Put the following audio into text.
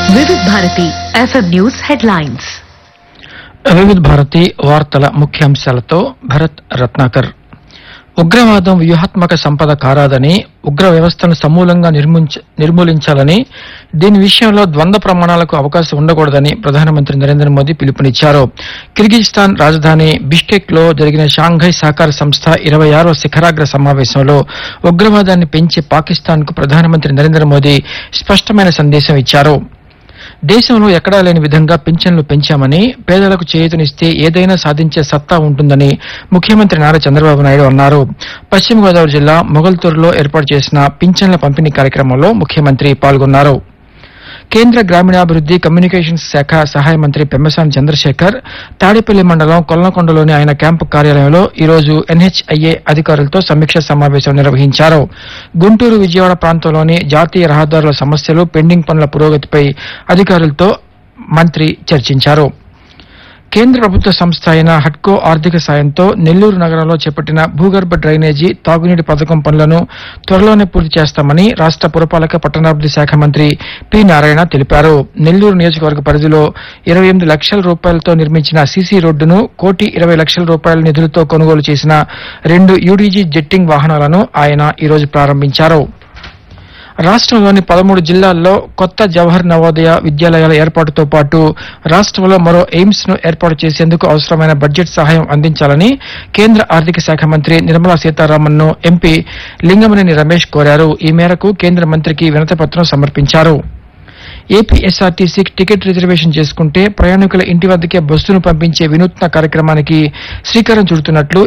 వివిధ Bharati FM news headlines వివిధ భారతి వార్తల ముఖ్యాంశాలతో భరత్ రత్నాకర్ ఉగ్రవాదం వ్యూహాత్మక సంపద కారాదని ఉగ్ర వ్యవస్థను సమూలంగా నిర్మించ- నిర్మూలించాలని దీని విషయంలో ద్వంద్వ ప్రమాణాలకు అవకాశం ఉండకూడదని ప్రధానమంత్రి నరేంద్ర మోదీ పిలుపునిచ్చారు కిర్గిజిస్తాన్ రాజధాని బిష్కెక్ లో జరిగిన షాంఘై సహకార సంస్థ ఇరవై ఆరో శిఖరాగ్ర సమావేశంలో ఉగ్రవాదాన్ని పెంచి పాకిస్తాన్ కు ప్రధానమంత్రి నరేంద్ర మోదీ స్పష్టమైన సందేశం ఇచ్చారు దేశంలో ఎక్కడా లేని విధంగా పింఛన్లు పెంచామని పేదలకు చేయూతనిస్తే ఏదైనా సాధించే సత్తా ఉంటుందని ముఖ్యమంత్రి నారా చంద్రబాబు నాయుడు అన్నారు పశ్చిమ గోదావరి జిల్లా మొగల్తూరులో ఏర్పాటు చేసిన పింఛన్ల పంపిణీ కార్యక్రమంలో ముఖ్యమంత్రి పాల్గొన్నారు కేంద్ర గ్రామీణాభివృద్ధి కమ్యూనికేషన్స్ శాఖ సహాయ మంత్రి పెమ్మసాని చంద్రశేఖర్ తాడేపల్లి మండలం కొల్లకొండలోని ఆయన క్యాంపు కార్యాలయంలో ఈ రోజు ఎన్హెచ్ఐఏ అధికారులతో సమీక్ష సమావేశం నిర్వహించారు గుంటూరు విజయవాడ ప్రాంతంలోని జాతీయ రహదారుల సమస్యలు పెండింగ్ పనుల పురోగతిపై అధికారులతో మంత్రి చర్చించారు కేంద్ర ప్రభుత్వ సంస్థ అయిన హట్కో ఆర్థిక సాయంతో నెల్లూరు నగరంలో చేపట్టిన భూగర్భ డ్రైనేజీ తాగునీటి పథకం పనులను త్వరలోనే పూర్తి చేస్తామని రాష్ట్ర పురపాలక పట్టణాభివృద్ధి శాఖ మంత్రి పి నారాయణ తెలిపారు నెల్లూరు నియోజకవర్గ పరిధిలో ఇరవై ఎనిమిది లక్షల రూపాయలతో నిర్మించిన సీసీ రోడ్డును కోటి ఇరవై లక్షల రూపాయల నిధులతో కొనుగోలు చేసిన రెండు యూడీజీ జెట్టింగ్ వాహనాలను ఆయన ఈ రోజు ప్రారంభించారు రాష్ట్రంలోని పదమూడు జిల్లాల్లో కొత్త జవహర్ నవోదయ విద్యాలయాల ఏర్పాటుతో పాటు రాష్ట్రంలో మరో ఎయిమ్స్ ను ఏర్పాటు చేసేందుకు అవసరమైన బడ్జెట్ సహాయం అందించాలని కేంద్ర ఆర్థిక శాఖ మంత్రి నిర్మలా సీతారామన్ ను ఎంపీ లింగమనేని రమేష్ కోరారు ఈ మేరకు కేంద్ర మంత్రికి వినతిపత్రం సమర్పించారు ఏపీఎస్ఆర్టీసీ టికెట్ రిజర్వేషన్ చేసుకుంటే ప్రయాణికుల ఇంటి వద్దకే బస్సును పంపించే వినూత్న కార్యక్రమానికి శ్రీకారం చుడుతున్నట్లు